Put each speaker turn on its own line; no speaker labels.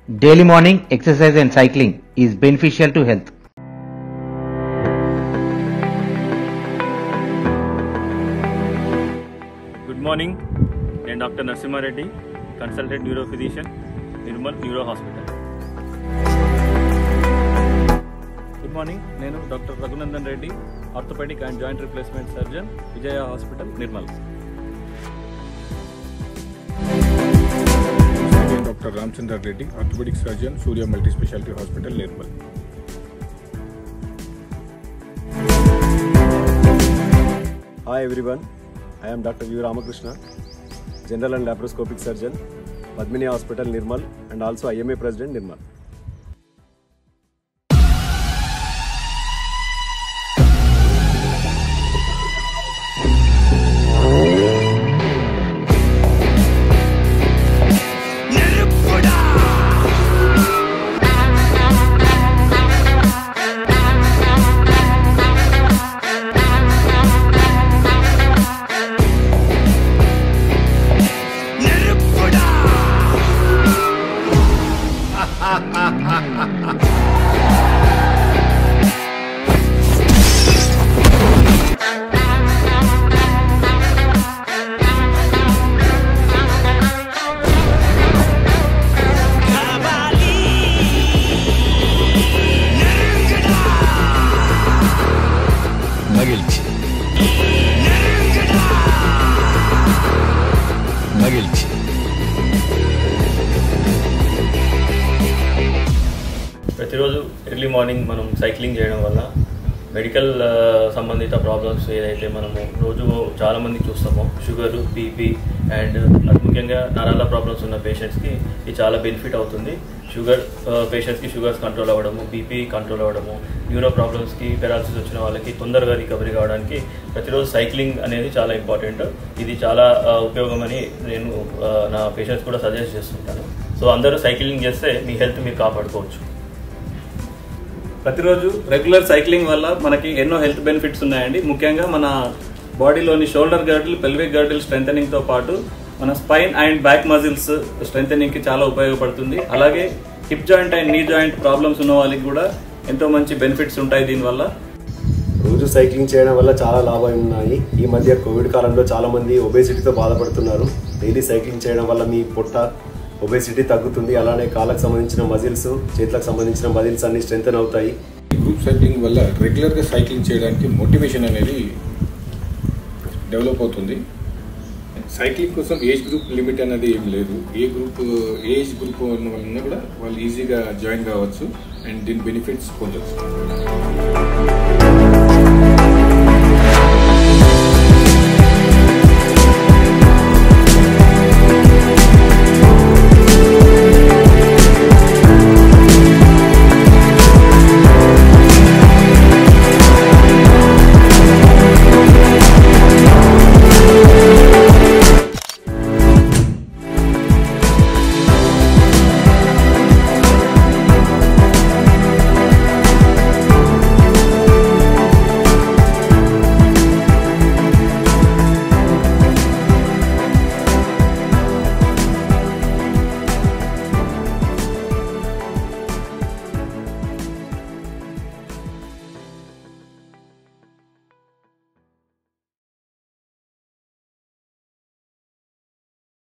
Daily morning exercise and cycling is beneficial to health.
Good morning నేను doctor Narasimha Reddy consultant neuro physician Nirmal neuro hospital
good morning నేను doctor Raghunandan Reddy orthopaedic and joint replacement surgeon Vijaya hospital Nirmal
నేను doctor Ramachandra Reddy orthopaedic surgeon Surya multi speciality hospital Nirmal
Hi everyone, I am Dr. U. Ramakrishna, General and Laparoscopic Surgeon, Padmini Hospital, Nirmal, and also IMA President, Nirmal.
மகிழ்ச்சி மகிழ்ச்சி
ప్రతిరోజు early morning మనం cycling చేయడం వల్ల medical ఆ, సంబంధిత problems ఏదైతే మనము రోజు చాలా మందికి చూస్తామో షుగర్ బీపీ అండ్ అతి ముఖ్యంగా నరాల ప్రాబ్లమ్స్ ఉన్న పేషెంట్స్కి ఇది చాలా బెనిఫిట్ అవుతుంది షుగర్ పేషెంట్స్కి షుగర్స్ కంట్రోల్ అవ్వడము బీపీ కంట్రోల్ అవ్వడము న్యూరో ప్రాబ్లమ్స్కి పెరాలసిస్ వచ్చిన వాళ్ళకి తొందరగా రికవరీ కావడానికి ప్రతిరోజు సైక్లింగ్ అనేది చాలా ఇంపార్టెంట్ ఇది చాలా ఆ, ఉపయోగమని నేను ఆ, నా పేషెంట్స్ కూడా సజెస్ట్ చేస్తుంటాను సో అందరూ సైక్లింగ్ చేస్తే మీ హెల్త్ మీరు కాపాడుకోవచ్చు
ప్రతిరోజు రెగ్యులర్ సైక్లింగ్ వల్ల మనకి ఎన్నో హెల్త్ బెనిఫిట్స్ ఉన్నాయండి ముఖ్యంగా మన బాడీలోని shoulder girdle pelvic girdle strengthening తో పాటు మన spine and back muscles strengthening కి చాలా ఉపయోగపడుతుంది అలాగే hip joint and knee joint problems ఉన్న వాళ్ళకి కూడా ఎంతో మంచి బెనిఫిట్స్ ఉంటాయి దీనివల్ల
రోజు సైక్లింగ్ చేయడం వల్ల చాలా లాభాలు ఉన్నాయి ఈ మధ్య కోవిడ్ కాలంలో చాలా మంది ఒబేసిటీతో బాధపడుతున్నారు డైలీ సైక్లింగ్ చేయడం వల్ల మీ పొట్ట ఒబేసిటీ తగ్గుతుంది అలానే కాళ్ళకు సంబంధించిన మజిల్స్ చేతులకు సంబంధించిన మజిల్స్ అన్ని స్ట్రెంగ్ అవుతాయి
గ్రూప్ సైక్లింగ్ వల్ల రెగ్యులర్గా సైక్లింగ్ చేయడానికి మోటివేషన్ అనేది డెవలప్ అవుతుంది సైక్లింగ్ కోసం ఏజ్ గ్రూప్ లిమిట్ అనేది ఏం లేదు ఏ గ్రూప్ ఏజ్ గ్రూప్ ఉన్న వాళ్ళని కూడా వాళ్ళు ఈజీగా జాయిన్ కావచ్చు అండ్ దీని బెనిఫిట్స్ పొందవచ్చు